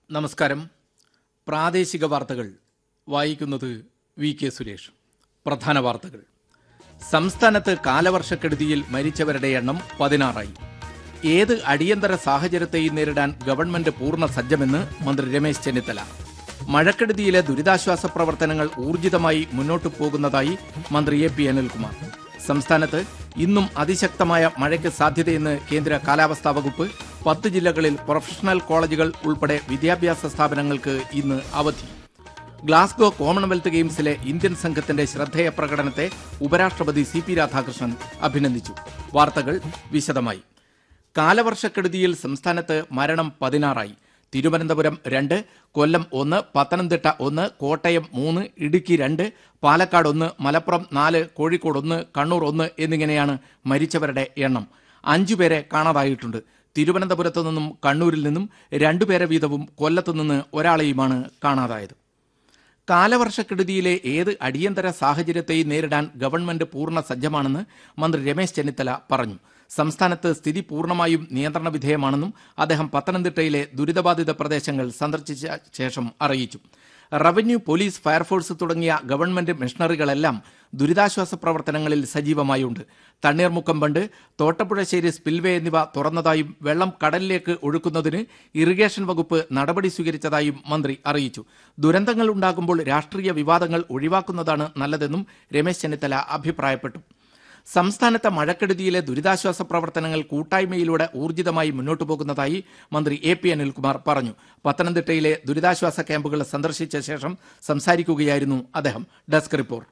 നമസ്കാരം പ്രാദേശിക വാർത്തകൾ വായിക്കുന്നത് വി കെ സുരേഷ് പ്രധാന വാർത്തകൾ സംസ്ഥാനത്ത് കാലവർഷക്കെടുതിയിൽ മരിച്ചവരുടെ എണ്ണം പതിനാറായി ഏത് അടിയന്തര സാഹചര്യത്തെയും നേരിടാൻ ഗവൺമെന്റ് പൂർണ്ണ സജ്ജമെന്ന് മന്ത്രി രമേശ് ചെന്നിത്തല മഴക്കെടുതിയിലെ ദുരിതാശ്വാസ പ്രവർത്തനങ്ങൾ ഊർജിതമായി മുന്നോട്ടു പോകുന്നതായി മന്ത്രി എ പി അനിൽകുമാർ സംസ്ഥാനത്ത് ഇന്നും അതിശക്തമായ മഴയ്ക്ക് സാധ്യതയെന്ന് കേന്ദ്ര കാലാവസ്ഥാ വകുപ്പ് പത്ത് ജില്ലകളിൽ പ്രൊഫഷണൽ കോളേജുകൾ ഉൾപ്പെടെ വിദ്യാഭ്യാസ സ്ഥാപനങ്ങൾക്ക് ഇന്ന് അവധി ഗ്ലാസ്ഗോ കോമൺവെൽത്ത് ഗെയിംസിലെ ഇന്ത്യൻ സംഘത്തിന്റെ ശ്രദ്ധേയ പ്രകടനത്തെ ഉപരാഷ്ട്രപതി സി പി രാധാകൃഷ്ണൻ അഭിനന്ദിച്ചു വാർത്തകൾ വിശദമായി കാലവർഷക്കെടുതിയിൽ സംസ്ഥാനത്ത് മരണം പതിനാറായി തിരുവനന്തപുരം രണ്ട് കൊല്ലം ഒന്ന് പത്തനംതിട്ട ഒന്ന് കോട്ടയം മൂന്ന് ഇടുക്കി രണ്ട് പാലക്കാട് ഒന്ന് മലപ്പുറം നാല് കോഴിക്കോട് ഒന്ന് കണ്ണൂർ ഒന്ന് എന്നിങ്ങനെയാണ് മരിച്ചവരുടെ എണ്ണം അഞ്ചുപേരെ കാണാതായിട്ടുണ്ട് തിരുവനന്തപുരത്തു നിന്നും കണ്ണൂരിൽ നിന്നും രണ്ടുപേരെ വീതവും കൊല്ലത്തു നിന്ന് ഒരാളെയുമാണ് കാണാതായത് കാലവർഷക്കെടുതിയിലെ ഏത് അടിയന്തര സാഹചര്യത്തെയും നേരിടാൻ ഗവൺമെന്റ് പൂർണ്ണ സജ്ജമാണെന്ന് മന്ത്രി രമേശ് ചെന്നിത്തല പറഞ്ഞു സംസ്ഥാനത്ത് സ്ഥിതി പൂർണ്ണമായും നിയന്ത്രണ വിധേയമാണെന്നും അദ്ദേഹം പത്തനംതിട്ടയിലെ ദുരിതബാധിത പ്രദേശങ്ങൾ സന്ദർശിച്ച ശേഷം അറിയിച്ചു റവന്യൂ പോലീസ് ഫയർഫോഴ്സ് തുടങ്ങിയ ഗവൺമെന്റ് മിഷണറികളെല്ലാം ദുരിതാശ്വാസ പ്രവർത്തനങ്ങളിൽ സജീവമായുണ്ട് തണ്ണീർമുക്കം ബണ്ട് തോട്ടപ്പുഴശ്ശേരി സ്പിൽവേ എന്നിവ തുറന്നതായും വെള്ളം കടലിലേക്ക് ഒഴുക്കുന്നതിന് ഇറിഗേഷൻ വകുപ്പ് നടപടി സ്വീകരിച്ചതായും മന്ത്രി അറിയിച്ചു ദുരന്തങ്ങൾ ഉണ്ടാകുമ്പോൾ രാഷ്ട്രീയ വിവാദങ്ങൾ ഒഴിവാക്കുന്നതാണ് നല്ലതെന്നും രമേശ് ചെന്നിത്തല അഭിപ്രായപ്പെട്ടു സംസ്ഥാനത്തെ മഴക്കെടുതിയിലെ ദുരിതാശ്വാസ പ്രവർത്തനങ്ങൾ കൂട്ടായ്മയിലൂടെ ഊർജിതമായി മുന്നോട്ടു പോകുന്നതായി മന്ത്രി എ പി അനിൽകുമാർ പറഞ്ഞു പത്തനംതിട്ടയിലെ ദുരിതാശ്വാസ ക്യാമ്പുകൾ സന്ദർശിച്ച ശേഷം സംസാരിക്കുകയായിരുന്നു അദ്ദേഹം ഡെസ്ക് റിപ്പോർട്ട്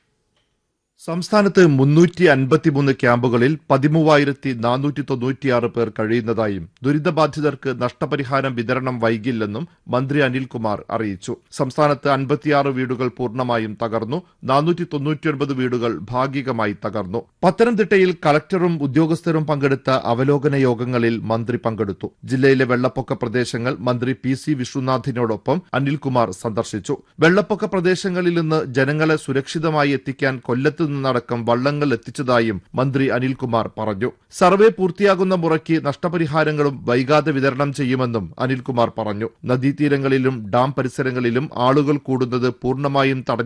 സംസ്ഥാനത്ത് മുന്നൂറ്റി അൻപത്തിമൂന്ന് ക്യാമ്പുകളിൽ പതിമൂവായിരത്തി നാനൂറ്റി തൊണ്ണൂറ്റിയാറ് പേർ കഴിയുന്നതായും ദുരിതബാധിതർക്ക് നഷ്ടപരിഹാരം വിതരണം വൈകില്ലെന്നും മന്ത്രി അനിൽകുമാർ അറിയിച്ചു സംസ്ഥാനത്ത് അൻപത്തിയാറ് വീടുകൾ പൂർണ്ണമായും തകർന്നു നാനൂറ്റി തൊണ്ണൂറ്റിയൊൻപത് വീടുകൾ ഭാഗികമായി തകർന്നു പത്തനംതിട്ടയിൽ കളക്ടറും ഉദ്യോഗസ്ഥരും പങ്കെടുത്ത അവലോകന യോഗങ്ങളിൽ മന്ത്രി പങ്കെടുത്തു ജില്ലയിലെ വെള്ളപ്പൊക്ക പ്രദേശങ്ങൾ മന്ത്രി പി സി വിശ്വനാഥിനോടൊപ്പം അനിൽകുമാർ സന്ദർശിച്ചു വെള്ളപ്പൊക്ക പ്രദേശങ്ങളിൽ നിന്ന് ജനങ്ങളെ സുരക്ഷിതമായി എത്തിക്കാൻ കൊല്ലത്ത് നിന്നടക്കം വള്ളങ്ങൾ എത്തിച്ചതായും മന്ത്രി അനിൽകുമാർ പറഞ്ഞു സർവേ പൂർത്തിയാകുന്ന മുറയ്ക്ക് നഷ്ടപരിഹാരങ്ങളും വൈകാതെ വിതരണം ചെയ്യുമെന്നും അനിൽകുമാർ പറഞ്ഞു നദീതീരങ്ങളിലും ഡാം പരിസരങ്ങളിലും ആളുകൾ കൂടുന്നത് പൂർണ്ണമായും തടഞ്ഞു